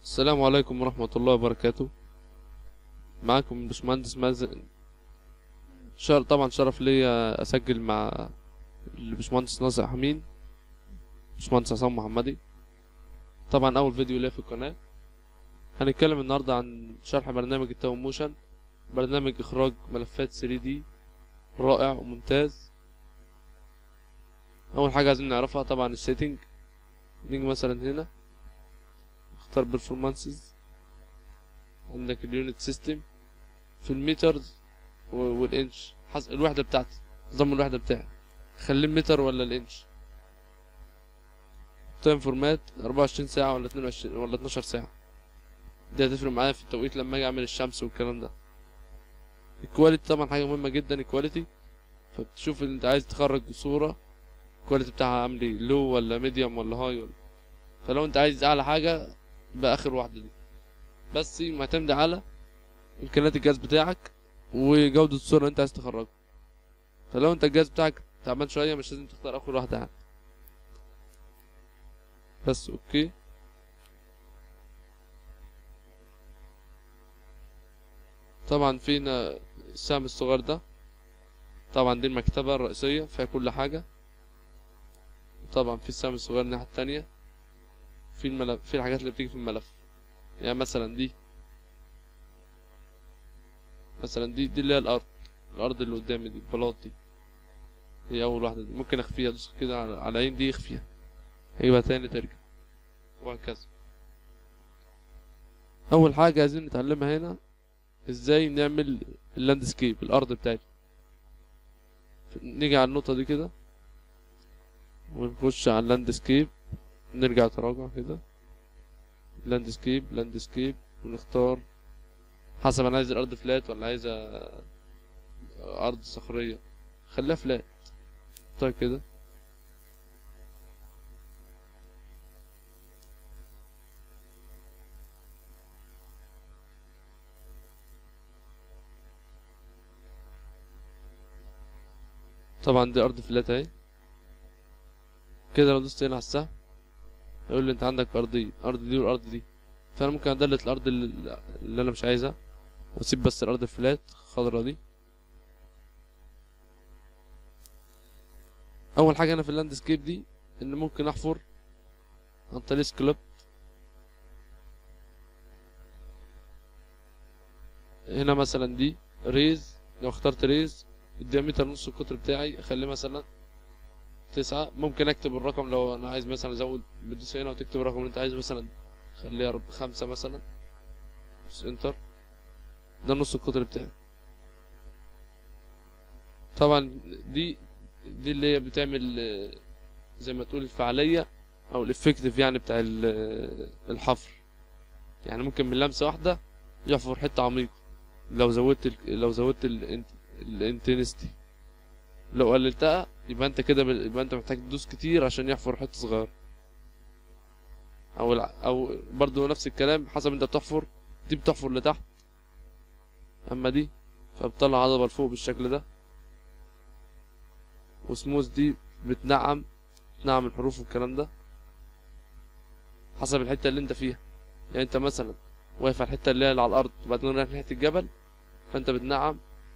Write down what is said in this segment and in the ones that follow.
السلام عليكم ورحمة الله وبركاته معاكم باشمهندس مازن شر... طبعا شرف ليا أسجل مع الباشمهندس ناصر حمين باشمهندس عصام محمدي طبعا أول فيديو ليا في القناة هنتكلم النهاردة عن شرح برنامج التاون موشن برنامج إخراج ملفات 3D رائع وممتاز أول حاجة عايزين نعرفها طبعا السيتنج نيجي مثلا هنا اختار performances عندك اليونت سيستم في الميترز و- والانش حسب الوحدة بتاعتي نظام الوحدة بتاعي خليه متر ولا الانش تايم فورمات 24 ساعة ولا 22 ولا 12 ساعة دي هتفرق معايا في التوقيت لما اجي اعمل الشمس والكلام ده الكواليتي طبعا حاجة مهمة جدا الكواليتي فبتشوف انت عايز تخرج صورة الكواليتي بتاعها عامل ايه لو ولا ميديوم ولا هاي ولا فلو انت عايز اعلى حاجة باخر واحدة دي بس معتمد على امكانيات الجهاز بتاعك وجودة الصورة اللي انت عايز تخرجها فلو انت الجهاز بتاعك تعبان شوية مش لازم تختار اخر واحدة يعني بس اوكي طبعا فينا السهم الصغير ده طبعا دي المكتبة الرئيسية فيها كل حاجة طبعا في السهم الصغير الناحية التانية في الملف في الحاجات اللي بتيجي في الملف يعني مثلا دي مثلا دي دي اللي هي الارض الارض اللي قدامي دي البلاط دي هي اول واحده دي ممكن اخفيها ادوس كده على على عين دي اخفيها هيبقى تاني ترجع وهكذا اول حاجه عايزين نتعلمها هنا ازاي نعمل اللاندسكيب الارض بتاعتي نيجي على النقطه دي كده ونخش على اللاندسكيب نرجع تراجع كده لاندسكيب لاندسكيب ونختار حسب انا عايز الارض فلات ولا عايز ارض صخريه خليها فلات طيب كده طبعا دي ارض فلات اهي كده لو دوست هنا على السهم يقول لي انت عندك ارضين ارض دي والارض دي فانا ممكن ادلت الارض اللي, اللي انا مش عايزها واسيب بس الارض الفلات الخضرا دي اول حاجه انا في اللاندسكيب دي ان ممكن احفر عن طريق سكلوب هنا مثلا دي ريز لو اخترت ريز الديامتر نص القطر بتاعي اخليه مثلا تسعة ممكن اكتب الرقم لو انا عايز مثلا ازود بتدوس هنا وتكتب الرقم اللي انت عايزه مثلا خليها رب- خمسة مثلا بس انتر ده نص القطر بتاعي طبعا دي دي اللي هي بتعمل آه، زي ما تقول الفعالية او الافكتيف يعني بتاع ال- آه، الحفر يعني ممكن من لمسة واحدة يحفر حتة عميقة لو زودت ال... لو زودت الانتنستي لو قللتها يبقى انت كده بال- يبقى انت محتاج تدوس كتير عشان يحفر حتة صغيرة او الع... او برضو نفس الكلام حسب انت بتحفر دي بتحفر لتحت اما دي فبتطلع عضبة لفوق بالشكل ده وسموث دي بتنعم بتنعم الحروف والكلام ده حسب الحتة اللي انت فيها يعني انت مثلا واقف على الحتة اللي هي اللي على الارض وبعدين رايح ناحية الجبل فانت بتنعم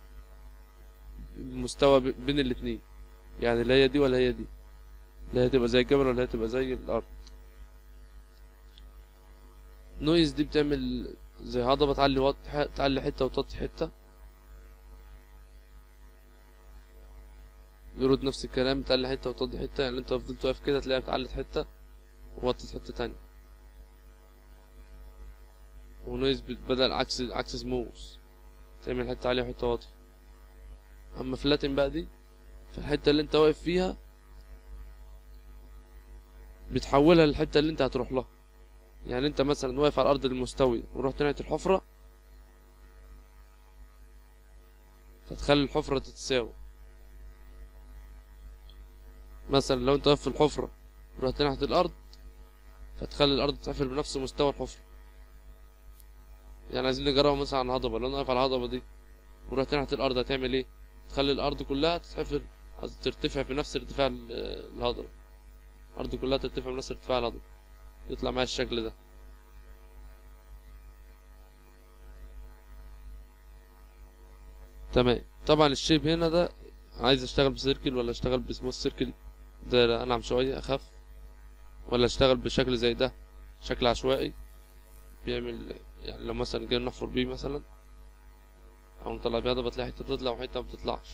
المستوى ب- بين الاتنين يعني لا هي دي ولا هي دي لا هي تبقى زي الجبل ولا هي تبقى زي الارض نويز دي بتعمل زي هضبة تعلي وط... ح- تعلي حتة وتوطي حتة يرد نفس الكلام تعلي حتة وتوطي حتة يعني انت فضلت واقف كده تلاقيها بتعلت حتة ووطت حتة تانية ونويز بت- بدل عكس عكس سموث تعمل حتة عالية وحتة واطية اما فلاتن بقى دي في الحتة اللي انت واقف فيها بتحولها للحتة اللي انت هتروح لها يعني انت مثلا واقف على الارض المستوية ورحت ناحية الحفرة فتخلي الحفرة تتساوي مثلا لو انت واقف في الحفرة ورحت ناحية الارض فتخلي الارض تقفل بنفس مستوى الحفرة يعني عايزين نجربها مثلا على الهضبة لو انا واقف على الهضبة دي ورحت ناحية الارض هتعمل ايه تخلي الارض كلها تتحفر قصدي ترتفع بنفس ارتفاع ال- الهضبة الارض كلها ترتفع بنفس ارتفاع الهضبة يطلع معايا الشكل ده تمام طبعا الشيب هنا ده عايز اشتغل بسيركل ولا اشتغل بسموث سيركل ده انعم شوية اخف ولا اشتغل بشكل زي ده شكل عشوائي بيعمل يعني لو مثلا جينا نحفر بيه مثلا او نطلع بيها ده بتلاقي حتة بتطلع وحتة ما بتطلعش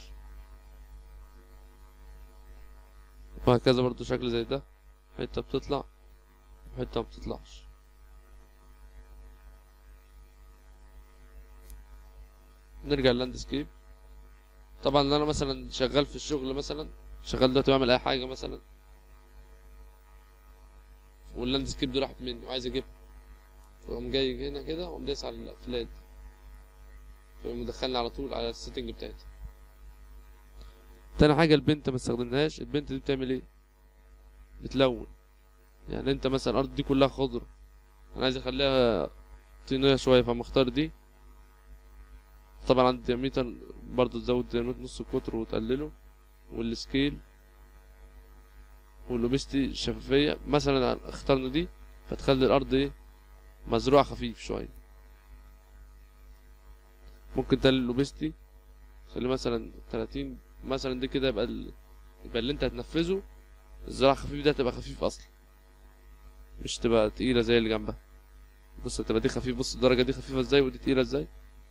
وهكذا برضو شكل زي ده حتة بتطلع وحتة ما بتطلعش نرجع للاندسكيب طبعا لو انا مثلا شغال في الشغل مثلا شغال دلوقتي بعمل اي حاجه مثلا واللاندسكيب دي راحت مني وعايز اجيبها فقوم جاي هنا كده وقوم دايس على الفلات فيقوم مدخلني على طول على السيتنج بتاعتي تاني حاجه البنت ما استخدمناهاش البنت دي بتعمل ايه بتلون يعني انت مثلا الارض دي كلها خضرة انا عايز اخليها طينية شوية فمختار دي طبعا عند الدياميتر برضه تزود دياميتر نص القطر وتقلله والسكيل واللوبستي الشفافية مثلا اخترنا دي فتخلي الأرض ايه مزروع خفيف شوية ممكن تقلل اللوبستي خلي مثلا تلاتين مثلا دي كده يبقى ال... يبقى اللي انت هتنفذه الزراعة خفيف ده تبقى خفيف أصلا مش تبقى تقيلة زي اللي جنبها بص تبقى دي خفيف بص الدرجة دي خفيفة ازاي ودي تقيلة ازاي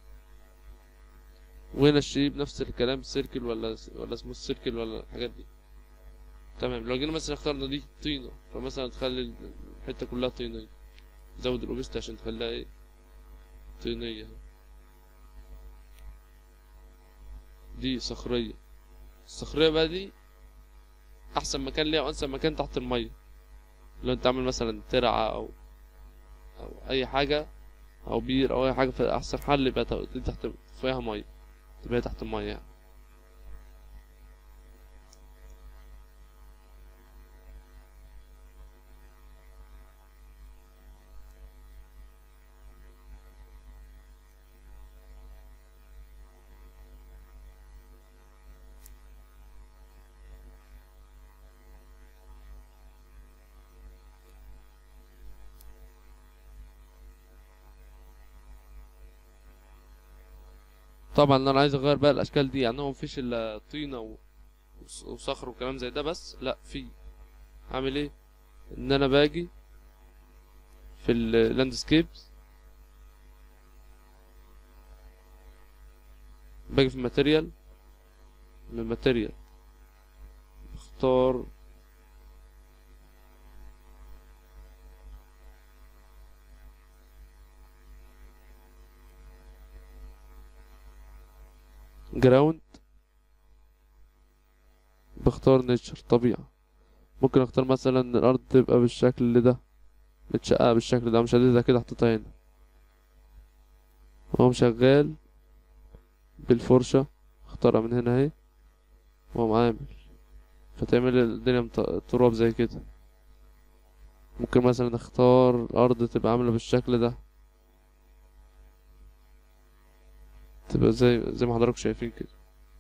وهنا الشيب نفس الكلام سيركل ولا ولا اسمه السيركل ولا الحاجات دي تمام لو جينا مثلا اخترنا دي طينة فمثلا تخلي الحتة كلها طينية زود الأوبست عشان تخليها ايه طينية دي صخرية الصخرية بقى دي أحسن مكان ليها وأنسب مكان تحت المية لو انت عامل مثلا ترعة أو أو أي حاجة أو بير أو أي حاجة فأحسن حل يبقى دي تحت فيها مية تبقى تحت المية يعني طبعا انا عايز اغير بقى الاشكال دي يعني هو مفيش الا طينه و... وص- وصخر وكلام زي ده بس لا في عامل ايه ان انا باجي في اللاندسكيبس باجي في الماتيريال من الماتيريال اختار جراوند بختار نيتشر طبيعة ممكن اختار مثلا ان الارض تبقى بالشكل ده متشققة بالشكل ده مش هديتها كده حطيتها هنا هو شغال بالفرشة اختارها من هنا اهي وهو عامل فتعمل الدنيا مت- تراب زي كده ممكن مثلا اختار الارض تبقى عاملة بالشكل ده تبقى زي زي ما حضراتكم شايفين كده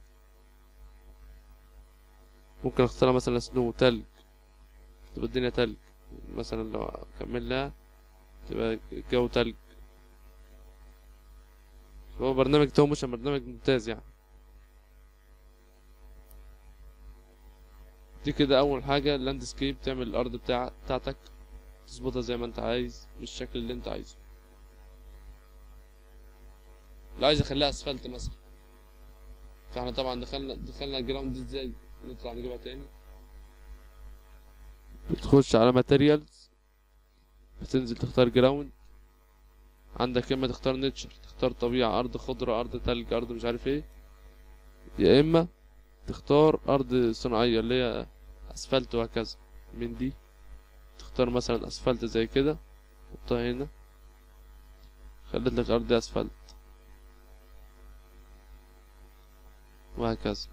ممكن اختارها مثلا سنو تلج تبقى الدنيا تلج مثلا لو اكملها تبقى الجو تلج هو برنامج تو موشن برنامج ممتاز يعني دي كده اول حاجة اللاندسكيب تعمل الارض بتاع بتاعتك تظبطها زي ما انت عايز بالشكل اللي انت عايزه لو عايز اخليها اسفلت مثلا فاحنا طبعا دخلنا دخلنا الجراوند دي ازاي نطلع نجيبها تاني بتخش على ماتيريالز بتنزل تختار جراوند عندك يا اما تختار نيتشر تختار طبيعة ارض خضرة ارض تلج ارض مش عارف ايه يا اما تختار ارض صناعية اللي هي اسفلت وهكذا من دي تختار مثلا اسفلت زي كده حطها هنا خلت لك ارض اسفلت وهكذا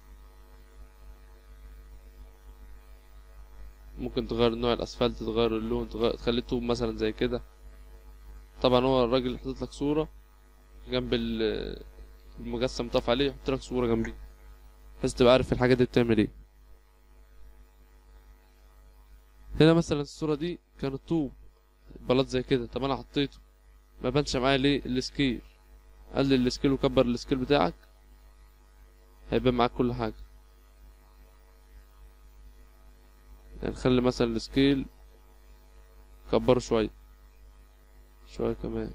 ممكن تغير نوع الاسفلت تغير اللون تغير تخليه طوب مثلا زي كده طبعا هو الراجل حاطط لك صورة جنب ال- المجسم طاف عليه يحط لك صورة جنبيه بس تبقى عارف الحاجات دي بتعمل ايه هنا مثلا الصورة دي كانت طوب بلاط زي كده طب انا حطيته ما بانش معايا ليه السكيل قال لي السكيل وكبر السكيل بتاعك هيبان معاك كل حاجة يعني نخلي مثلا السكيل كبره شوية شوية كمان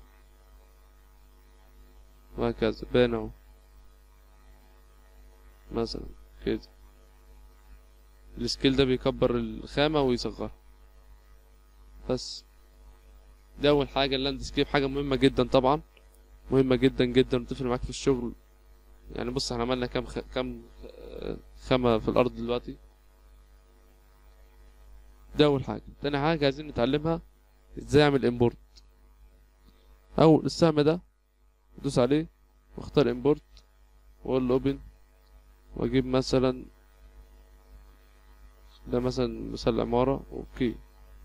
وهكذا باين اهو مثلا كده السكيل ده بيكبر الخامة ويصغرها بس دي أول حاجة اللاندسكيب حاجة مهمة جدا طبعا مهمة جدا جدا وتفرق معاك في الشغل يعني بص احنا عملنا كام خ... كام آه، خامة في الأرض دلوقتي ده أول حاجة تاني حاجة عايزين نتعلمها ازاي اعمل امبورت أو السهم ده ادوس عليه واختار امبورت واقول له اوبن واجيب مثلا ده مثلا مثال عمارة اوكي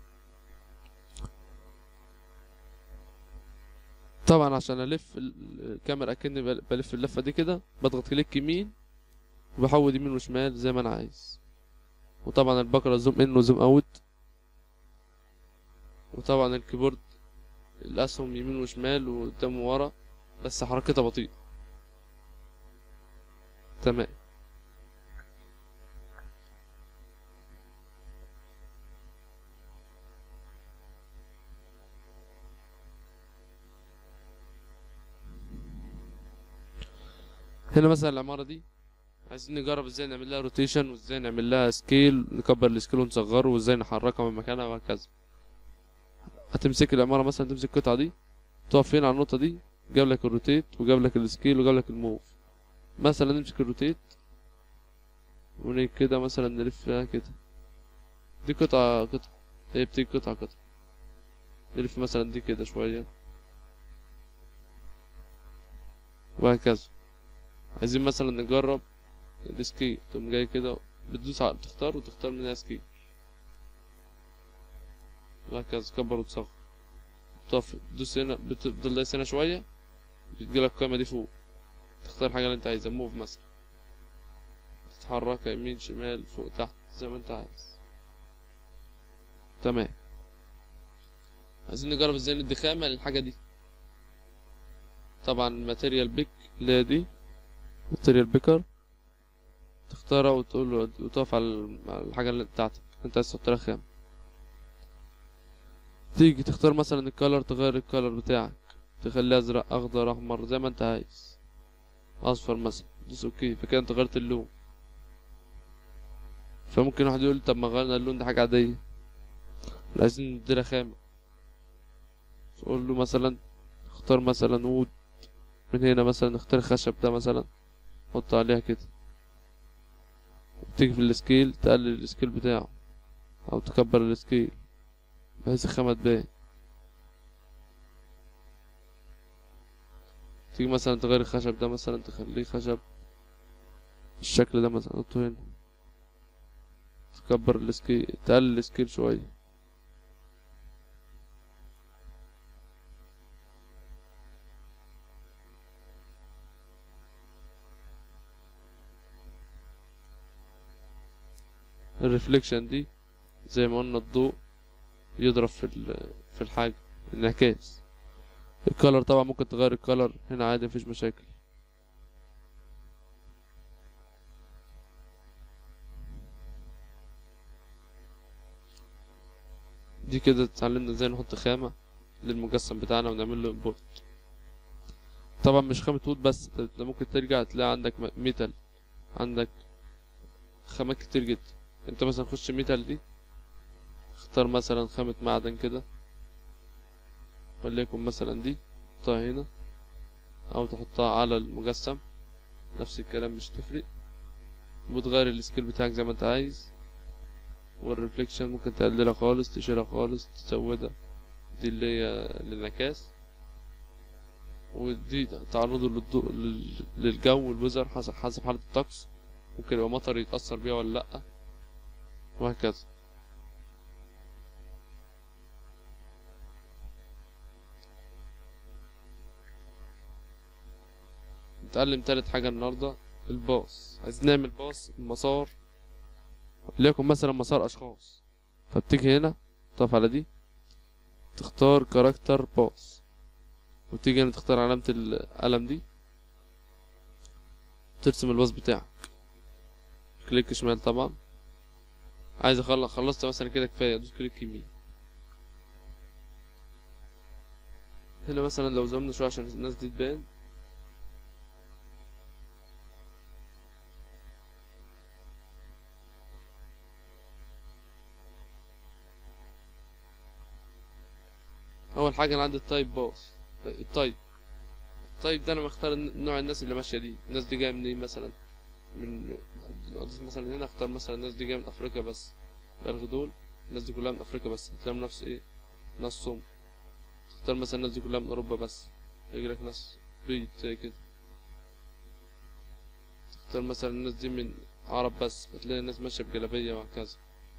طبعا عشان الف ال- الكاميرا اكني بل- بلف اللفة دي كده بضغط كليك يمين وبحول يمين وشمال زي ما انا عايز وطبعا البقرة زوم ان وزوم اوت وطبعا الكيبورد الاسهم يمين وشمال وقدام وورا بس حركتها بطيئة تمام هنا مثلا العمارة دي عايزين نجرب ازاي نعمل لها روتيشن وازاي نعمل لها سكيل نكبر السكيل ونصغره وازاي نحركها من مكانها وهكذا هتمسك العمارة مثلا تمسك القطعة دي تقف فين على النقطة دي جاب لك الروتيت وجاب لك السكيل وجاب لك الموف مثلا نمسك الروتيت ونيجي كده مثلا نلف فيها كده دي قطعة قطعة هي بتيجي قطعة قطعة نلف مثلا دي كده شوية وهكذا عايزين مثلا نجرب السكي تقوم جاي كده بتدوس على بتختار وتختار منها سكي وهكذا كبر وتصغر تقف تدوس هنا بتفضل دايس هنا شوية بتجيلك القائمة دي فوق تختار حاجة اللي انت عايزها موف مثلا تتحركها يمين شمال فوق تحت زي ما انت عايز تمام عايزين نجرب ازاي ندي خامة للحاجة دي طبعا ماتيريال بيك اللي هي دي ماتيريال بيكر تختارها وتقول له وتقف على ال- على الحاجة اللي بتاعتك انت عايز تحط لها خامة تيجي تختار مثلا الكالر تغير الكالر بتاعك تخليه ازرق اخضر احمر زي ما انت عايز اصفر مثلا دوس اوكي فكده انت غيرت اللون فممكن واحد يقول طب ما غيرنا اللون ده حاجة عادية لا، عايزين نديلها خامة تقول له مثلا اختار مثلا وود من هنا مثلا اختار الخشب ده مثلا حط عليها كده تيجي في السكيل تقلل السكيل بتاعه او تكبر السكيل بحيث الخامة تبان تيجي مثلا تغير الخشب ده مثلا تخليه خشب الشكل ده مثلا حطه هنا تكبر السكيل تقلل السكيل شوية الريفليكشن دي زي ما قلنا الضوء يضرب في ال- في الحاجة الانعكاس الكالر طبعا ممكن تغير الكالر هنا عادي مفيش مشاكل دي كده اتعلمنا ازاي نحط خامة للمجسم بتاعنا ونعمل له امبورت طبعا مش خامة وود بس انت ممكن ترجع تلاقي عندك م- ميتال عندك خامات كتير جدا انت مثلا خش ميتال دي اختار مثلا خامة معدن كده وليكن مثلا دي تحطها هنا او تحطها على المجسم نفس الكلام مش تفرق وتغير السكيل بتاعك زي ما انت عايز والريفليكشن ممكن تقللها خالص تشيلها خالص تزودها دي اللي هي الانعكاس ودي تعرضه للضوء لل- للجو والوزر حسب حسب حالة الطقس ممكن يبقى مطر يتأثر بيها ولا لأ وهكذا نتعلم تالت حاجة النهاردة الباص عايز نعمل باص مسار ليكن مثلا مسار أشخاص فبتيجي هنا تقف على دي تختار كاركتر باص وتيجي هنا تختار علامة القلم دي ترسم الباص بتاعك كليك شمال طبعا عايز اخلص خلصت مثلا كده كفايه ادوس كليك يمين هنا مثلا لو زومنا شويه عشان الناس دي تبان اول حاجه انا عندي التايب باص التايب التايب ده انا بختار نوع الناس اللي ماشيه دي الناس دي جايه منين مثلا من أضيف مثلا هنا اختار مثلا الناس دي جايه من افريقيا بس الغي دول الناس دي كلها من افريقيا بس هتلاقيهم نفس ايه ناس صم تختار مثلا الناس دي كلها من اوروبا بس يجيلك ناس بيض زي كده تختار مثلا الناس دي من عرب بس هتلاقي الناس ماشيه بجلابيه وهكذا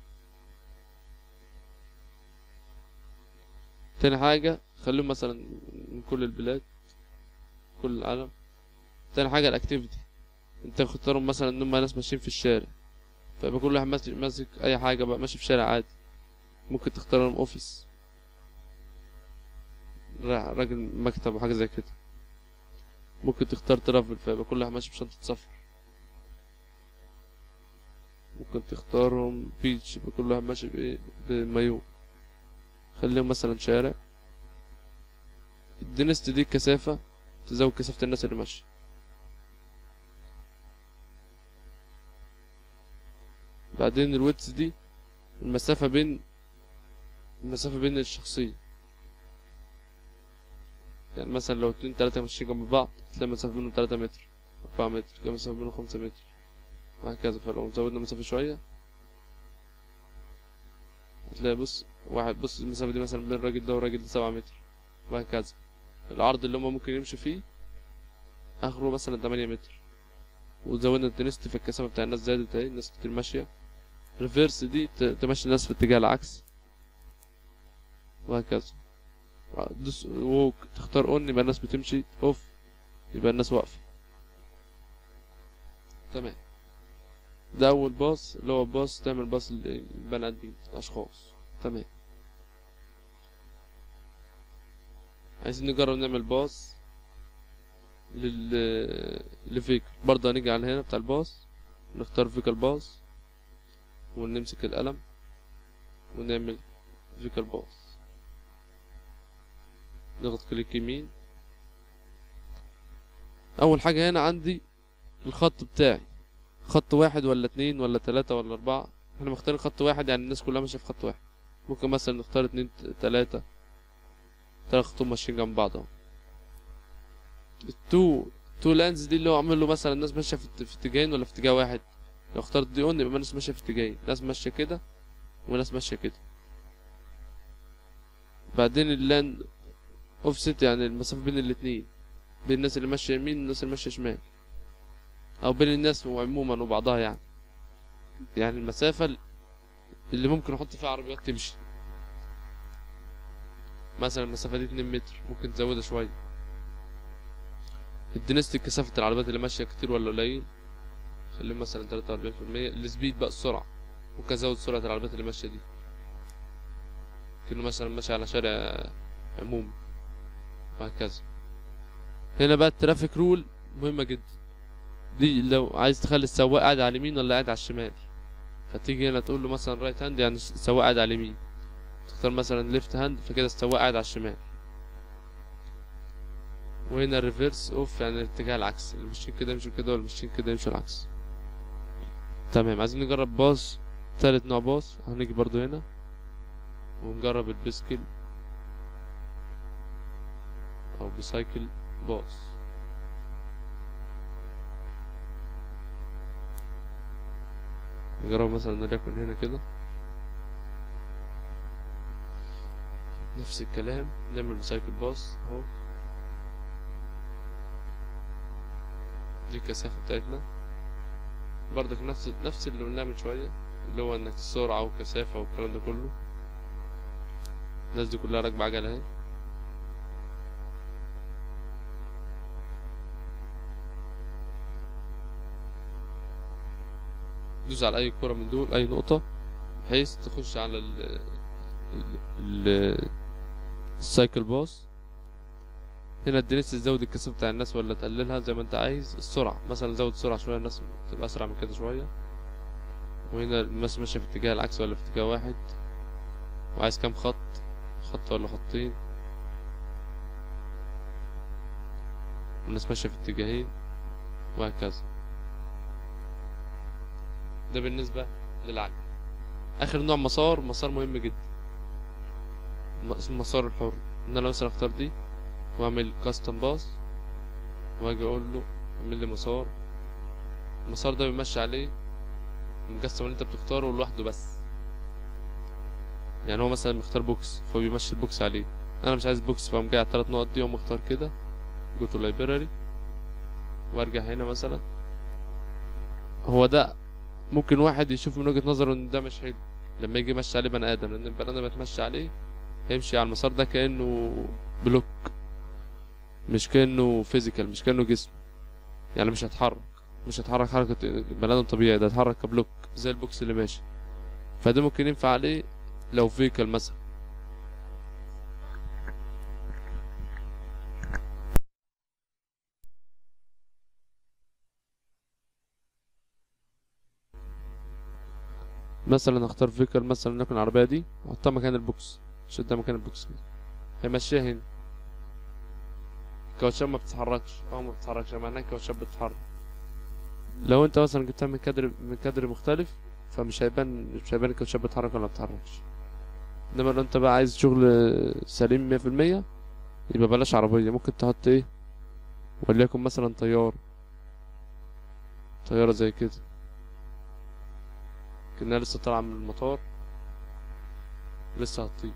تاني حاجة خليهم مثلا من كل البلاد كل العالم تاني حاجة الاكتيفيتي انت بتختارهم مثلا ان هم ناس ماشيين في الشارع فيبقى كل واحد ماسك ماسك اي حاجة بقى ماشي في شارع عادي ممكن تختار لهم اوفيس را- راجل مكتب وحاجة زي كده ممكن تختار ترافل فيبقى كل واحد ماشي بشنطة سفر ممكن تختارهم بيتش يبقى كل واحد ماشي بايه بمايو خليهم مثلا شارع الدنست دي كثافة تزود كثافة الناس اللي ماشية بعدين الويتس دي المسافة بين المسافة بين الشخصين يعني مثلا لو اتنين تلاتة ماشيين جنب بعض تلاقي المسافة بينهم تلاتة متر أربعة متر تلاقي المسافة بينهم خمسة متر وهكذا فلو زودنا المسافة شوية هتلاقي بص واحد بص المسافة دي مثلا بين الراجل ده والراجل ده سبعة متر وهكذا العرض اللي هما ممكن يمشوا فيه آخره مثلا تمانية متر وزودنا الدنست في الكثافة بتاع الناس زادت اهي الناس كتير ماشية ريفيرس دي ت- تمشي الناس في اتجاه العكس وهكذا دوس ووك تختار اون يبقى الناس بتمشي اوف يبقى الناس واقفة تمام ده أول باص اللي هو باص تعمل باص للبني آدمين الأشخاص تمام عايزين نجرب نعمل باص لل لفيكل برضه هنيجي على هنا بتاع الباص نختار فيكل باص ونمسك القلم ونعمل فيكل باص نضغط كليك يمين اول حاجة هنا عندي الخط بتاعي خط واحد ولا اتنين ولا تلاتة ولا اربعة احنا مختارين خط واحد يعني الناس كلها ماشية في خط واحد ممكن مثلا نختار اتنين ت- تلاتة تلات خطوط ماشيين جنب بعض اهو التو تو لانز دي اللي هو عامل له مثلا الناس ماشية في ات- في اتجاهين ولا في اتجاه واحد لو اخترت دي اون يبقى الناس ماشية في اتجاهين ناس ماشية كده وناس ماشية كده بعدين اللان اوفست يعني المسافة بين الاتنين بين الناس اللي ماشية يمين والناس اللي ماشية شمال او بين الناس عموما وبعضها يعني يعني المسافة اللي ممكن احط فيها عربيات تمشي مثلا المسافة دي اتنين متر ممكن تزودها شوية الدنستيك كثافة العربيات اللي ماشية كتير ولا قليل خليه مثلا تلاتة وأربعين في المية السبيد بقى السرعة ممكن أزود سرعة العربيات اللي ماشية دي كأنه مثلا ماشي على شارع عمومي وهكذا هنا بقى الترافيك رول مهمة جدا دي لو عايز تخلي السواق قاعد على اليمين ولا قاعد على الشمال فتيجي هنا تقول له مثلا رايت هاند يعني السواق قاعد على اليمين تختار مثلا ليفت هاند فكده السواق قاعد على الشمال وهنا الريفيرس اوف يعني الاتجاه العكس اللي ماشيين كده يمشوا كده واللي ماشيين كده يمشوا العكس تمام عايزين نجرب باص تالت نوع باص هنيجي برضو هنا ونجرب البيسكل او بسايكل باص نجرب مثلا نليكن هنا كده نفس الكلام نعمل بسايكل باص اهو دي الكثافة بتاعتنا برضك نفس نفس اللي قلناه من شوية اللي هو انك السرعة والكثافة والكلام ده كله الناس دي كلها راكبة عجلة اهي دوس على اي كرة من دول اي نقطة بحيث تخش على ال ال ال السايكل باص هنا الدنيس تزود الكثافة بتاع الناس ولا تقللها زي ما انت عايز السرعة مثلا زود السرعة شوية الناس تبقى اسرع من كده شوية وهنا الماس ماشية في اتجاه العكس ولا في اتجاه واحد وعايز كام خط خط ولا خطين والناس ماشية في اتجاهين وهكذا ده بالنسبة للعجل آخر نوع مسار مسار مهم جدا م- اسمه المسار الحر إن أنا مثلا أختار دي وأعمل كاستم باس وأجي أقول له اعمل لي مسار المسار ده بيمشي عليه المجسم اللي أنت بتختاره لوحده بس يعني هو مثلا مختار بوكس فبيمشي البوكس عليه أنا مش عايز بوكس فأقوم جاي على التلات نقط دي وأقوم مختار كده جو تو لايبراري وارجع هنا مثلا هو ده ممكن واحد يشوف من وجهة نظره ان ده مش حلو لما يجي يمشي عليه بني ادم لان البني ادم يتمشى عليه هيمشي على المسار ده كانه بلوك مش كانه فيزيكال مش كانه جسم يعني مش هيتحرك مش هيتحرك حركة بني ادم طبيعي ده هيتحرك كبلوك زي البوكس اللي ماشي فده ممكن ينفع عليه لو فيكل مثلا مثلا اختار فيكل مثلا نكون العربية دي واحطها مكان البوكس شدها مكان البوكس كده هيمشيها هنا الكاوتشات ما بتتحركش اه ما بتتحركش معناها الكاوتشات بتتحرك لو انت مثلا جبتها من كادر من كادر مختلف فمش هيبان مش هيبان الكاوتشات بتتحرك ولا ما بتتحركش انما لو انت بقى عايز شغل سليم مية في المية يبقى بلاش عربية ممكن تحط ايه وليكن مثلا طيار طيارة زي كده كأنها لسه طالعة من المطار لسه هتطير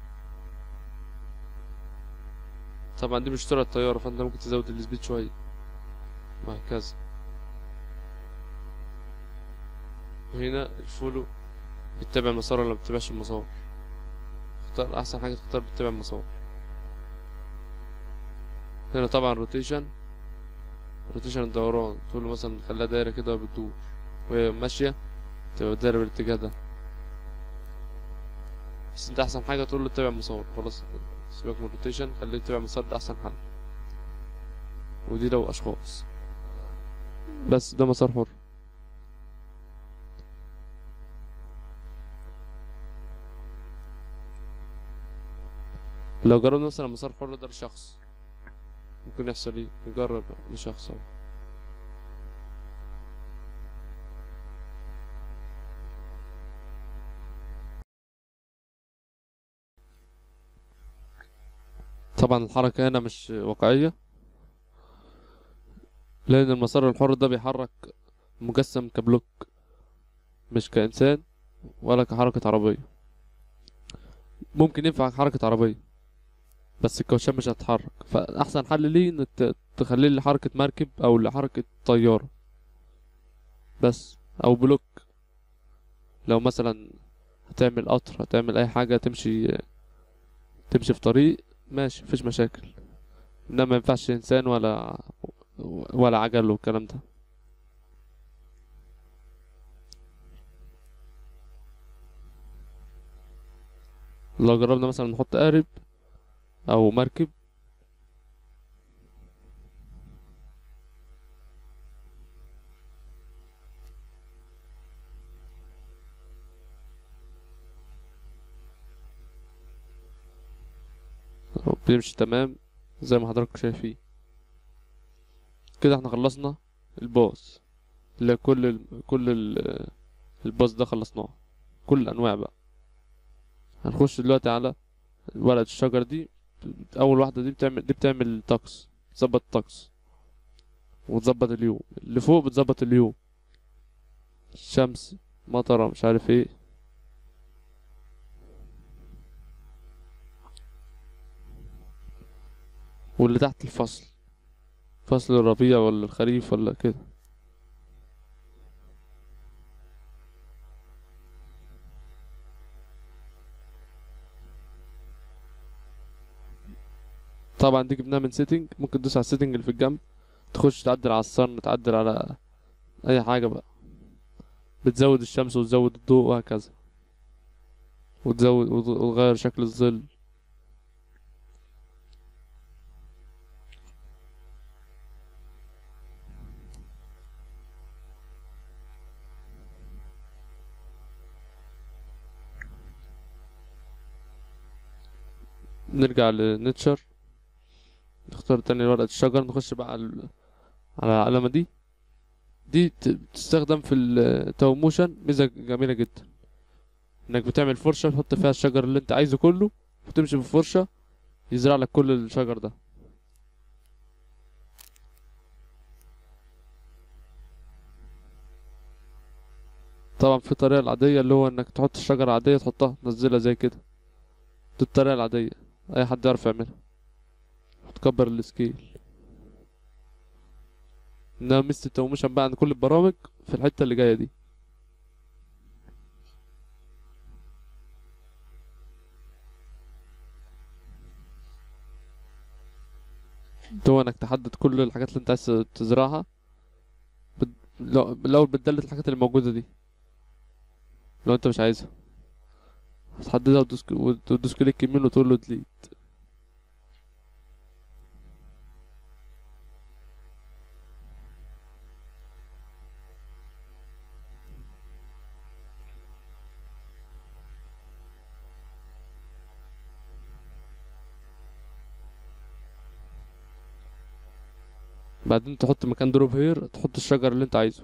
طبعا دي مش سرعة الطيارة فانت ممكن تزود السبيد شوية وهكذا وهنا الفولو بتتابع المسار ولا بتتابعش المسار اختار احسن حاجة تختار بتتابع المسار هنا طبعا روتيشن روتيشن الدوران تقول له مثلا خليها دايرة كده وبتدور وهي ماشية تبقى دايرة بالاتجاه ده بس انت احسن حاجة تقول له اتبع مسار خلاص سيبك من الروتيشن خليه يتبع مسار ده احسن حل ودي لو اشخاص بس ده مسار حر لو جربنا مثلا مسار حر ده لشخص ممكن يحصل ايه نجرب لشخص اهو طبعا الحركة هنا مش واقعية لأن المسار الحر ده بيحرك مجسم كبلوك مش كإنسان ولا كحركة عربية ممكن ينفع حركة عربية بس الكاوتشات مش هتتحرك فأحسن حل ليه إنك ت- تخليه لحركة مركب أو لحركة طيارة بس أو بلوك لو مثلا هتعمل قطر هتعمل أي حاجة تمشي تمشي في طريق ماشي مفيش مشاكل انما ما ينفعش انسان ولا ولا عجل والكلام ده لو جربنا مثلا نحط قارب او مركب بيمشي تمام زي ما حضراتكم شايفين كده احنا خلصنا الباص اللي هي كل ال... كل ال... الباص ده خلصناه كل الانواع بقى هنخش دلوقتي على ورقة الشجر دي اول واحدة دي بتعمل دي بتعمل طقس تظبط الطقس وتظبط اليوم اللي فوق بتظبط اليوم شمس مطرة مش عارف ايه واللي تحت الفصل فصل الربيع ولا الخريف ولا كده طبعا دي جبناها من سيتنج ممكن تدوس على السيتنج اللي في الجنب تخش تعدل على الصن تعدل على اي حاجة بقى بتزود الشمس وتزود الضوء وهكذا وتزود وتغير شكل الظل نرجع لنيتشر نختار تاني ورقة الشجر نخش بقى على ال- على العلامة دي دي ت- بتستخدم في التو موشن ميزة جميلة جدا انك بتعمل فرشة تحط فيها الشجر اللي انت عايزه كله وتمشي بالفرشة يزرع لك كل الشجر ده طبعا في الطريقة العادية اللي هو انك تحط الشجرة عادية تحطها تنزلها زي كده دي الطريقة العادية اي حد يعرف يعملها وتكبر السكيل انما ميزة التوميشن بقى عند كل البرامج في الحتة اللي جاية دي هو انك تحدد كل الحاجات اللي انت عايز تزرعها بت... لو لو بتدلت الحاجات اللي موجودة دي لو انت مش عايزها هتحددها وتدوس وتدوس كليك يمين وتقول له ديليت بعدين تحط مكان دروب هير تحط الشجر اللي انت عايزه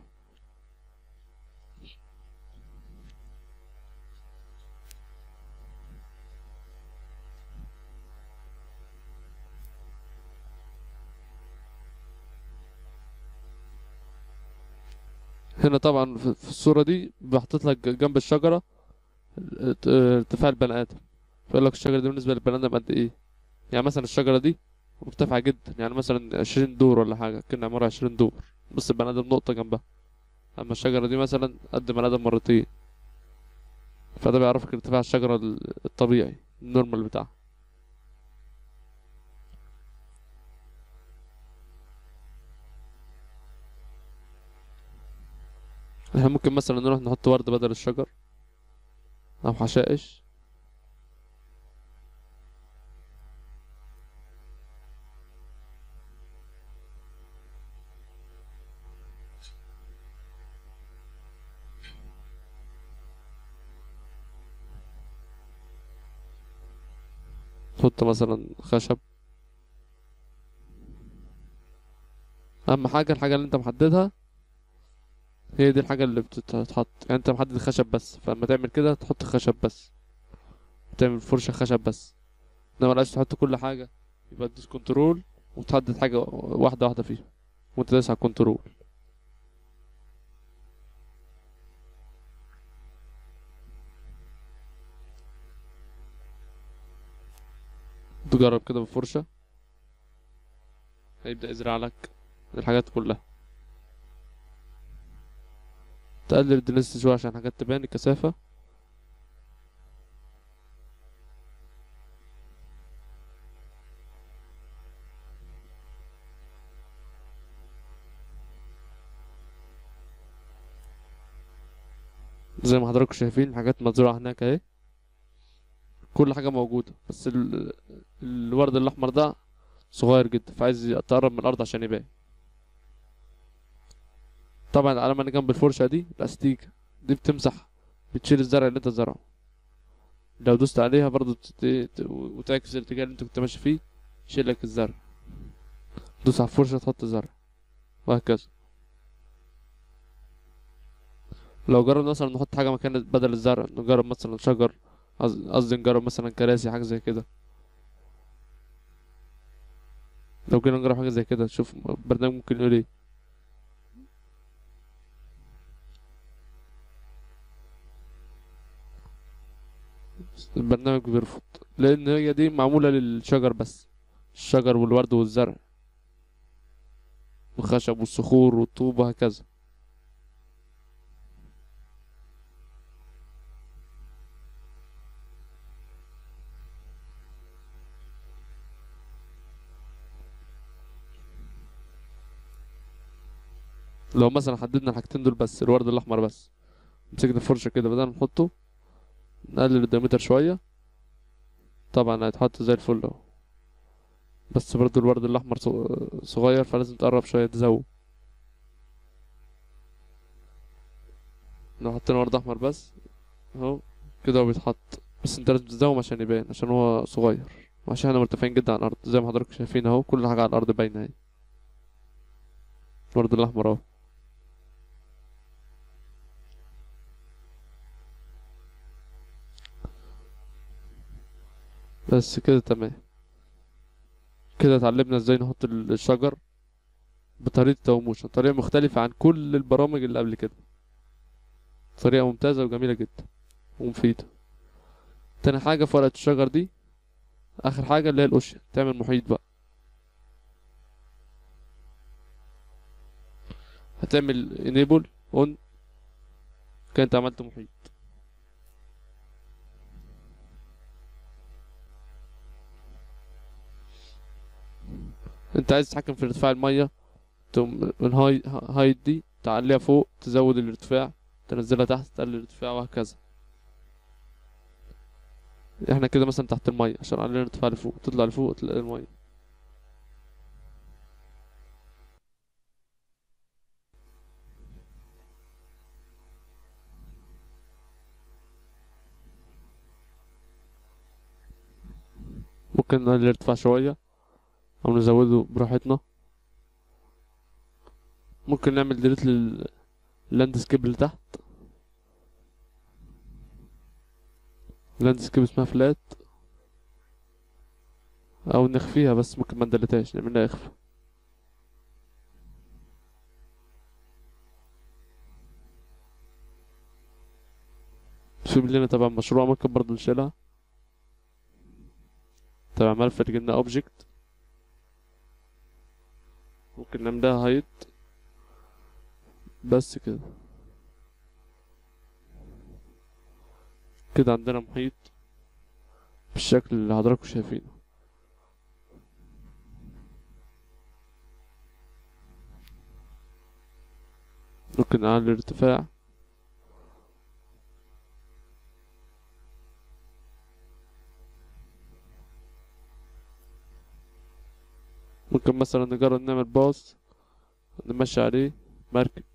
هنا طبعا في في الصورة دي بحطت لك جنب الشجرة ارت- ارتفاع البني آدم فيقول لك الشجرة دي بالنسبة للبني آدم قد ايه يعني مثلا الشجرة دي مرتفعة جدا يعني مثلا عشرين دور ولا حاجة كنا عمارة عشرين دور بص البني آدم نقطة جنبها أما الشجرة دي مثلا قد بني آدم مرتين فده بيعرفك ارتفاع الشجرة ال- الطبيعي النورمال بتاعها احنا ممكن مثلا نروح نحط ورد بدل الشجر أو حشائش نحط مثلا خشب اهم حاجه الحاجه اللي انت محددها هي دي الحاجه اللي بتتحط يعني انت محدد خشب بس فلما تعمل كده تحط خشب بس تعمل فرشه خشب بس انما لو عايز تحط كل حاجه يبقى تدوس كنترول وتحدد حاجه واحده واحده فيهم وانت دايس على كنترول تجرب كده بالفرشه هيبدأ يزرع لك الحاجات كلها تقلل الدنسيتي شوية عشان حاجات تبان الكثافة زي ما حضراتكم شايفين الحاجات مزروعة هناك اهي كل حاجة موجودة بس ال... الورد الأحمر ده صغير جدا فعايز يتقرب من الأرض عشان يبان طبعا العلامة اللي جنب الفرشة دي الأستيكة دي بتمسح بتشيل الزرع اللي انت زرعه لو دوست عليها برضو تت... ت- وتعكس الاتجاه اللي انت كنت ماشي فيه يشيل لك الزرع دوس على الفرشة تحط زرع وهكذا لو جرب مثلا نحط حاجة مكان بدل الزرع نجرب مثلا شجر قص- قصدي نجرب مثلا كراسي حاجة زي كده لو جينا نجرب حاجة زي كده نشوف البرنامج ممكن يقول ايه البرنامج بيرفض لأن هي دي معمولة للشجر بس الشجر والورد والزرع والخشب والصخور والطوب وهكذا لو مثلا حددنا الحاجتين دول بس الورد الأحمر بس مسكنا فرشة كده بدل نحطه نقلل الديامتر شوية طبعا هيتحط زي الفل اهو بس برضو الورد الأحمر صغ- صغير فلازم تقرب شوية تزود لو حطينا ورد أحمر بس اهو كده هو بيتحط بس انت لازم تزوم عشان يبان عشان هو صغير وعشان احنا مرتفعين جدا عن الارض زي ما حضراتكم شايفين اهو كل حاجه على الارض باينه اهي الورد الاحمر اهو بس كده تمام كده اتعلمنا ازاي نحط الشجر بطريقة توموشن طريقة مختلفة عن كل البرامج اللي قبل كده طريقة ممتازة وجميلة جدا ومفيدة تاني حاجة في ورقة الشجر دي آخر حاجة اللي هي الأوشيا تعمل محيط بقى هتعمل enable on كانت عملت محيط انت عايز تتحكم في ارتفاع المية تقوم من هاي هايت دي تعليها فوق تزود الارتفاع تنزلها تحت تقلل الارتفاع وهكذا احنا كده مثلا تحت المية عشان علينا ارتفاع لفوق تطلع لفوق تلاقي المية ممكن نقلل الارتفاع شوية أو نزوده براحتنا ممكن نعمل ديليت لللاندسكيب اللي تحت اللاندسكيب اسمها فلات او نخفيها بس ممكن ما ندلتهاش نعملها اخفى في لنا تبع مشروع ممكن برضه نشيلها تبع ملف جبنا اوبجكت ممكن نعملها هايت بس كده كده عندنا محيط بالشكل اللي حضراتكم شايفينه ممكن نعلي الارتفاع ممكن مثلا نجرب نعمل باص نمشي عليه مركب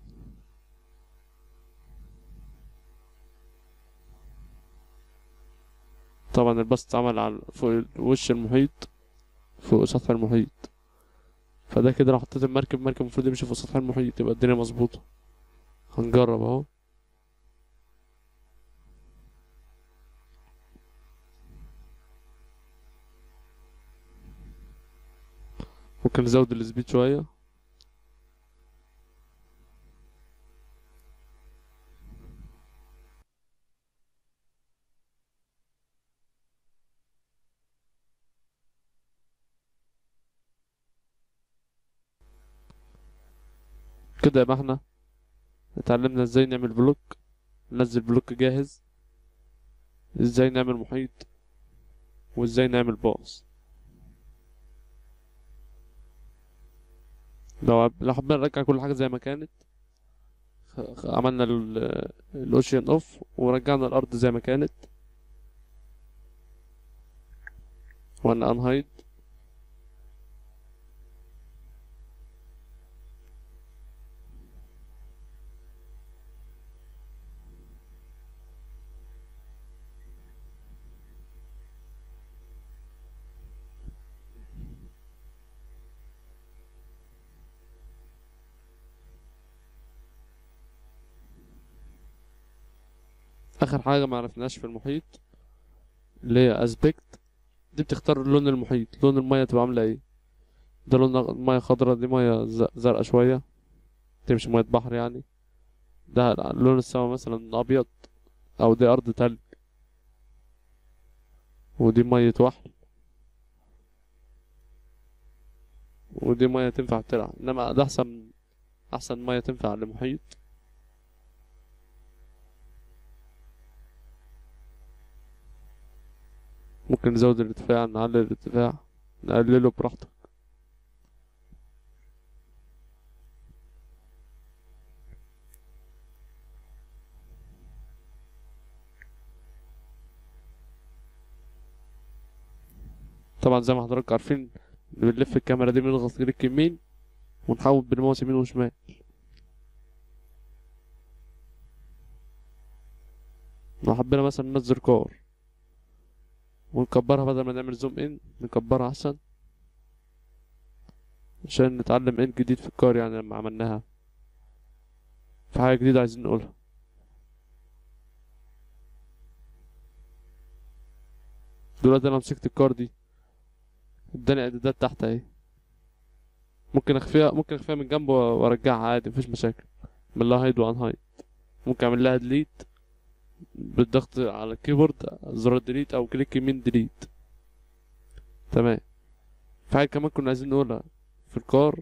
طبعا الباص اتعمل على فوق وش المحيط فوق سطح المحيط فده كده لو حطيت المركب المركب المفروض يمشي فوق سطح المحيط يبقى الدنيا مظبوطة هنجرب اهو ممكن نزود السبيد شوية كده يبقى احنا اتعلمنا ازاي نعمل بلوك ننزل بلوك جاهز ازاي نعمل محيط وازاي نعمل باص لو عب- لو حبينا نرجع كل حاجة زي ما كانت خ- خ- عملنا الاوشيان اوف ورجعنا الارض زي ما كانت وقلنا انهايد اخر حاجة ما عرفناش في المحيط اللي هي اسبكت دي بتختار لون المحيط لون المية تبقى عاملة ايه ده لون المية خضرا دي مية ز- زرقا شوية دي مش مية بحر يعني ده لون السما مثلا ابيض او دي ارض تلج ودي مية وحل ودي مية تنفع تلعب انما ده احسن احسن مية تنفع لمحيط ممكن نزود الارتفاع نعلي الارتفاع نقلله براحتك طبعا زي ما حضراتكم عارفين بنلف الكاميرا دي بنضغط كليك يمين ونحول بالماوس يمين وشمال لو حبينا مثلا ننزل كور ونكبرها بدل ما نعمل زوم ان نكبرها احسن عشان نتعلم ان جديد في الكار يعني لما عملناها في حاجة جديدة عايزين نقولها دلوقتي انا مسكت الكار دي اداني اعدادات تحت اهي ممكن اخفيها ممكن اخفيها من جنب وارجعها عادي مفيش مشاكل من لها هايد وان هايد ممكن اعمل لها ديليت بالضغط على الكيبورد زرار ديليت او كليك يمين ديليت تمام في حاجة كمان كنا عايزين نقولها في الكار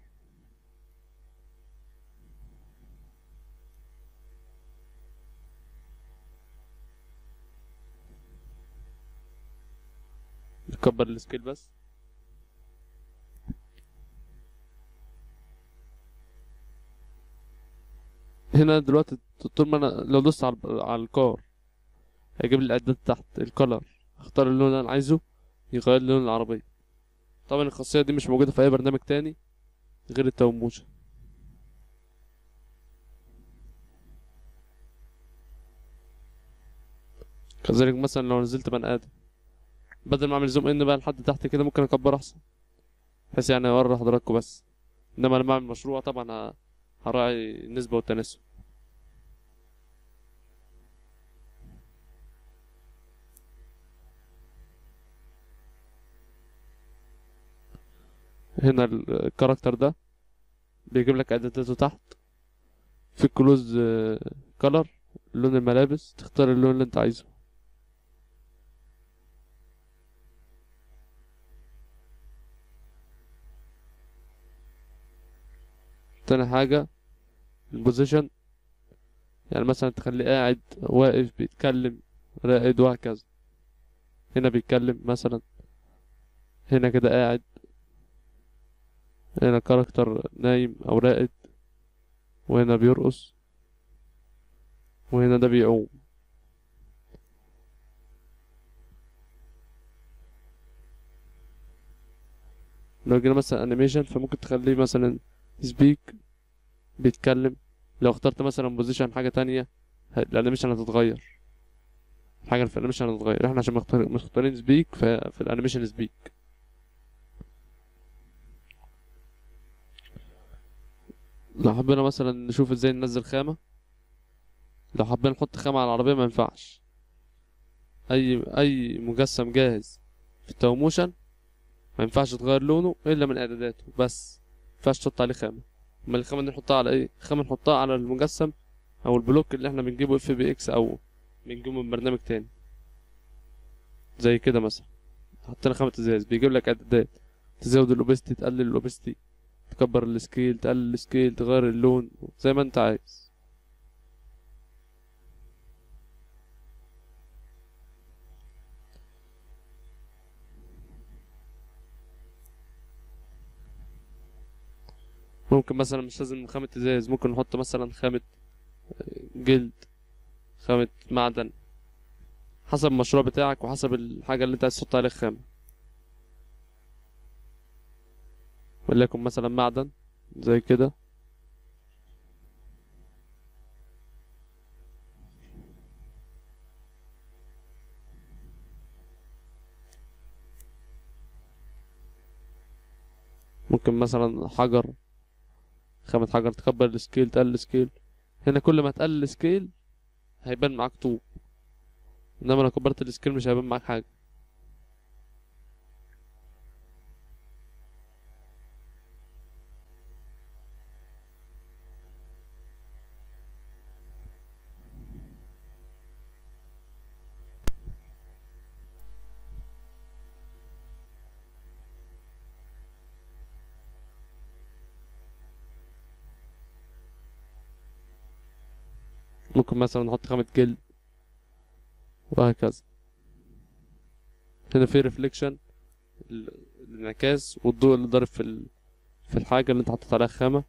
نكبر السكيل بس هنا دلوقتي طول ما انا لو دوست على على الكار هيجيب لي الاعدادات تحت الكولر اختار اللون اللي انا عايزه يغير لي لون العربية طبعا الخاصية دي مش موجودة في اي برنامج تاني غير التو موشن كذلك مثلا لو نزلت بني ادم بدل ما اعمل زوم ان بقى لحد تحت كده ممكن اكبر احسن بحيث يعني اوري حضراتكم بس انما لما اعمل مشروع طبعا ه- هراعي النسبة والتناسب هنا ال- الكاركتر ده بيجيب لك اعداداته تحت في كلوز كلر لون الملابس تختار اللون اللي انت عايزه تاني حاجة البوزيشن يعني مثلا تخليه قاعد واقف بيتكلم راقد وهكذا هنا بيتكلم مثلا هنا كده قاعد هنا كاركتر نايم او راقد وهنا بيرقص وهنا ده بيعوم لو جينا مثلا انيميشن فممكن تخليه مثلا سبيك بيتكلم لو اخترت مثلا بوزيشن حاجة تانية ه- الانيميشن هتتغير الحاجة اللي في الانيميشن هتتغير احنا عشان مختار- مختارين سبيك ففي الانيميشن سبيك لو حبينا مثلا نشوف ازاي ننزل خامة لو حبينا نحط خامة على العربية ما ينفعش اي اي مجسم جاهز في التوموشن ما ينفعش تغير لونه الا من اعداداته بس ما ينفعش تحط عليه خامة امال الخامة دي نحطها على ايه خامة نحطها على المجسم او البلوك اللي احنا بنجيبه اف بي اكس او بنجيبه من برنامج تاني زي كده مثلا حطينا خامة ازاز بيجيب لك اعدادات تزود الاوبستي تقلل الاوبستي تكبر السكيل تقلل السكيل تغير اللون زي ما انت عايز ممكن مثلا مش لازم خامة ازاز ممكن نحط مثلا خامة جلد خامة معدن حسب المشروع بتاعك وحسب الحاجة اللي انت عايز تحط عليها خامة وليكن مثلا معدن زي كده ممكن مثلا حجر خامة حجر تكبر السكيل تقلل السكيل هنا كل ما تقلل السكيل هيبان معاك طوب انما لو كبرت السكيل مش هيبان معاك حاجة ممكن مثلا نحط خامة جلد وهكذا هنا في ريفليكشن الانعكاس والضوء اللي ضارب في ال... في الحاجة اللي انت حطيت عليها خامة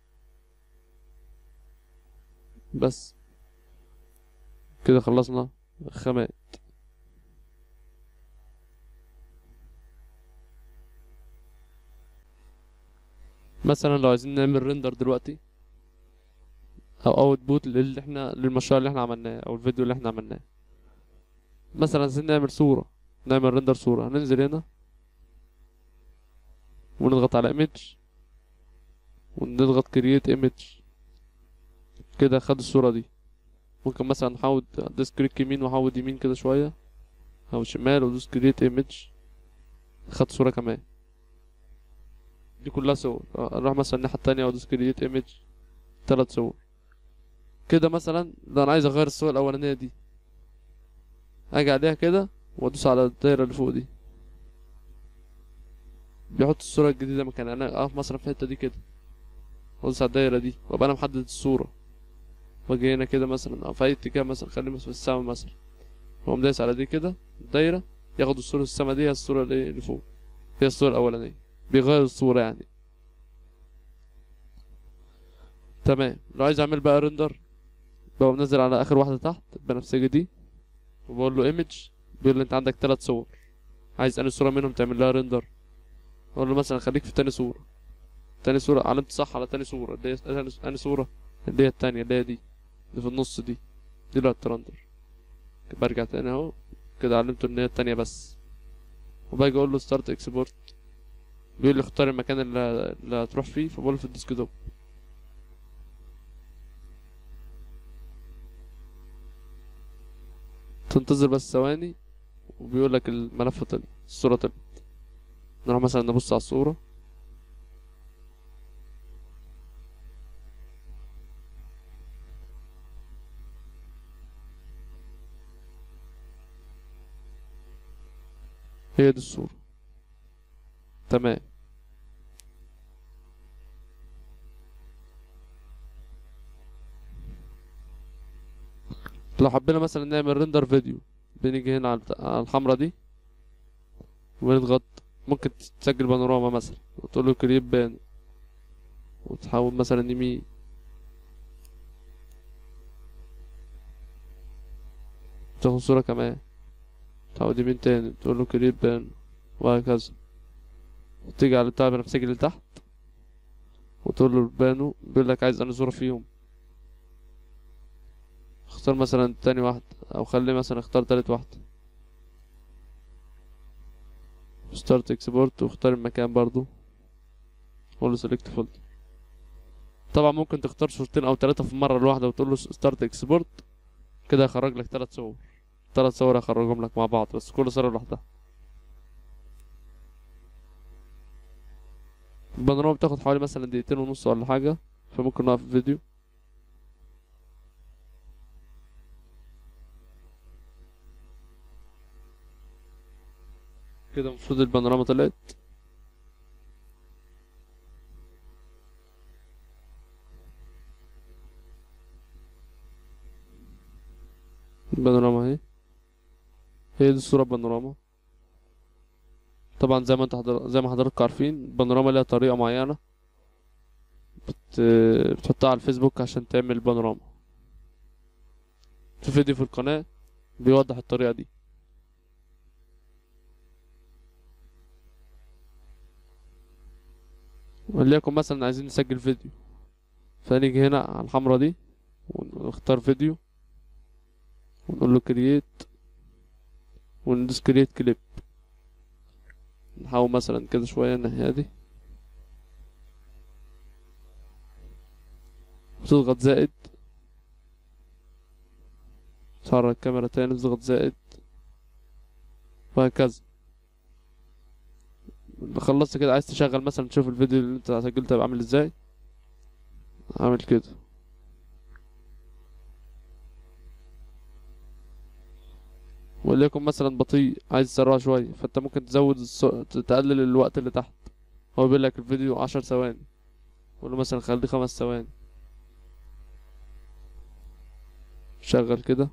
بس كده خلصنا الخامات مثلا لو عايزين نعمل ريندر دلوقتي او اوت بوت اللي احنا للمشروع اللي احنا عملناه او الفيديو اللي احنا عملناه مثلا عايزين نعمل صورة نعمل ريندر صورة هننزل هنا ونضغط على ايمج ونضغط كرييت ايمج كده خد الصورة دي ممكن مثلا نحاول ادوس كليك يمين واحود يمين كده شوية او شمال وادوس كرييت ايمج خد صورة كمان دي كلها صور اروح مثلا الناحية التانية وادوس كرييت ايمج تلات صور كده مثلا لو انا عايز اغير الصورة الاولانية دي اجي عليها كده وادوس على الدايرة اللي فوق دي بيحط الصورة الجديدة مكانها انا اقف مثلا في الحتة دي كده وادوس على الدايرة دي وابقى انا محدد الصورة واجي هنا كده مثلا او في اي اتجاه مثلا خليه مثلا في السما مثلا واقوم دايس على دي كده الدايرة ياخد الصورة السما دي هي الصورة اللي اللي فوق هي الصورة الأولانية بيغير الصورة يعني تمام لو عايز اعمل بقى ريندر بقوم منزل على اخر واحدة تحت البنفسجي دي وبقول له ايمج بيقول لي انت عندك ثلاث صور عايز انهي صورة منهم تعمل لها ريندر اقول له مثلا خليك في تاني صورة تاني صورة علامة صح على تاني صورة اللي هي تاني- تاني صورة اللي هي التانية اللي هي دي اللي في النص دي دي اللي هترندر برجع تاني اهو كده علمته ان هي التانية بس وباجي اقول له ستارت اكسبورت بيقول لي اختار المكان اللي, اللي هتروح فيه فبقول له في الديسكتوب تنتظر بس ثواني وبيقول لك الملف طلع الصورة طلعت نروح مثلا نبص على الصورة هي دي الصورة تمام لو حبينا مثلا نعمل ريندر فيديو بنيجي هنا على البتاع- على الحمرا دي ونضغط ممكن تسجل بانوراما مثلا وتقول له كريت بان وتحول مثلا يمين تاخد صورة كمان تحول يمين تاني تقول له كريت بان وهكذا وتيجي على بتاع البنفسجي اللي تحت وتقول له بانو بيقول لك عايز انهي صورة فيهم اختار مثلا تاني واحد او خلي مثلا اختار تالت واحد ستارت اكسبورت واختار المكان برضو قول له سيلكت فولدر طبعا ممكن تختار صورتين او ثلاثة في مرة الواحدة وتقول له ستارت اكسبورت كده هيخرج لك ثلاث صور ثلاث صور هيخرجهم لك مع بعض بس كل صورة لوحدها البانوراما بتاخد حوالي مثلا دقيقتين ونص ولا حاجة فممكن نوقف الفيديو كده المفروض البانوراما طلعت البانوراما اهي هي دي الصورة بانوراما طبعا زي ما انت حضر... زي ما حضراتكم عارفين البانوراما ليها طريقة معينة بت... بتحطها على الفيسبوك عشان تعمل بانوراما في فيديو في القناة بيوضح الطريقة دي وليكن مثلا عايزين نسجل فيديو فنيجي هنا على الحمرا دي ونختار فيديو ونقول له كرييت وندوس كرييت كليب نحاول مثلا كده شوية الناحية دي تضغط زائد تحرك الكاميرا تاني تضغط زائد وهكذا خلصت كده عايز تشغل مثلا تشوف الفيديو اللي انت سجلته هيبقى عامل ازاي عامل كده وليكن مثلا بطيء عايز تسرعه شوية فانت ممكن تزود الس... تقلل الوقت اللي تحت هو بيقول لك الفيديو عشر ثواني قول له مثلا خليه خمس ثواني شغل كده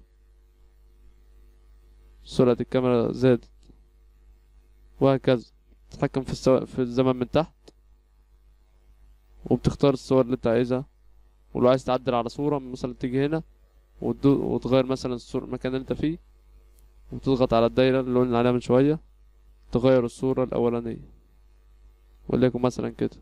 سرعة الكاميرا زادت وهكذا تتحكم في السو... في الزمن من تحت وبتختار الصور اللي انت عايزها ولو عايز تعدل على صورة مثلا تيجي هنا وتدو... وتغير مثلا الصورة المكان اللي انت فيه وتضغط على الدايرة اللي قلنا عليها من شوية تغير الصورة الأولانية وليكن مثلا كده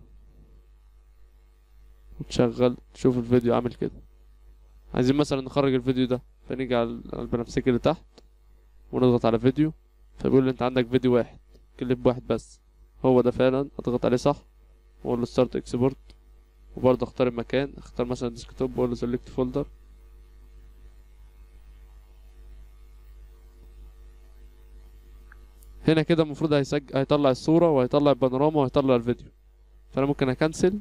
وتشغل تشوف الفيديو عامل كده عايزين مثلا نخرج الفيديو ده فنيجي على على البنفسجي اللي تحت ونضغط على فيديو فبيقول لي انت عندك فيديو واحد كليب واحد بس هو ده فعلا اضغط عليه صح واقول له ستارت اكسبورت وبرضه اختار المكان اختار مثلا ديسكتوب واقول له سيلكت فولدر هنا كده المفروض هيسجل هيطلع الصورة وهيطلع البانوراما وهيطلع الفيديو فانا ممكن اكنسل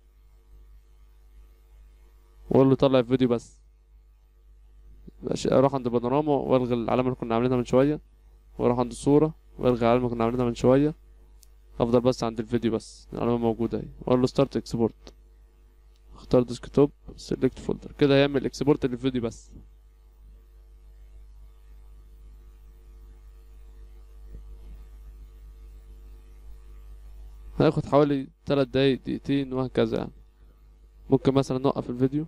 واقول له طلع الفيديو بس مبقاش اروح عند البانوراما والغي العلامة اللي كنا عاملينها من شوية واروح عند الصورة والغي العلامة اللي كنا عاملينها من شوية افضل بس عند الفيديو بس العلامة موجودة اهي واقول له ستارت اكسبورت اختار ديسكتوب سيلكت فولدر كده هيعمل اكسبورت للفيديو بس هياخد حوالي تلات دقايق دقيقتين وهكذا يعني ممكن مثلا نوقف الفيديو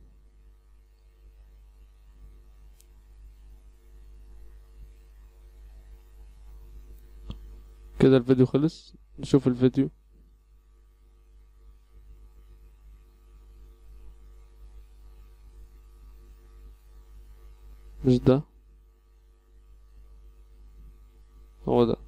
كده الفيديو خلص نشوف الفيديو مش ده هو ده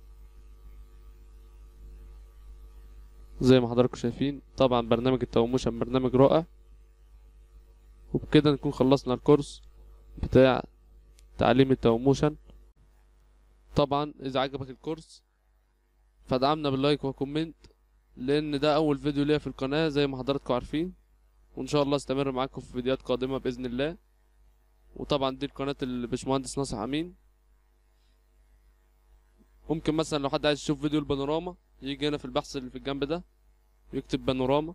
زي ما حضراتكم شايفين طبعا برنامج التوموشن برنامج رائع وبكده نكون خلصنا الكورس بتاع تعليم التوموشن طبعا اذا عجبك الكورس فدعمنا باللايك وكومنت لان ده اول فيديو ليا في القناة زي ما حضراتكم عارفين وان شاء الله استمر معاكم في فيديوهات قادمة باذن الله وطبعا دي القناة الباشمهندس ناصح امين ممكن مثلا لو حد عايز يشوف فيديو البانوراما يجي هنا في البحث اللي في الجنب ده يكتب بانوراما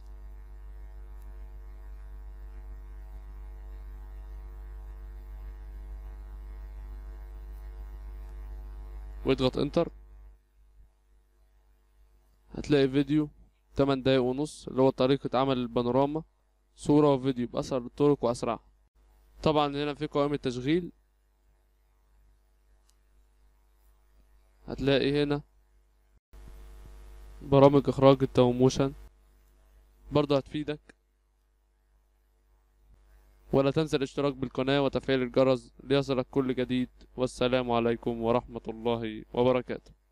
ويضغط انتر هتلاقي فيديو 8 دقايق ونص اللي هو طريقة عمل البانوراما صورة وفيديو بأسرع الطرق وأسرع طبعا هنا في قوائم التشغيل هتلاقي هنا برامج اخراج التوموشن برضه هتفيدك ولا تنسى الاشتراك بالقناة وتفعيل الجرس ليصلك كل جديد والسلام عليكم ورحمة الله وبركاته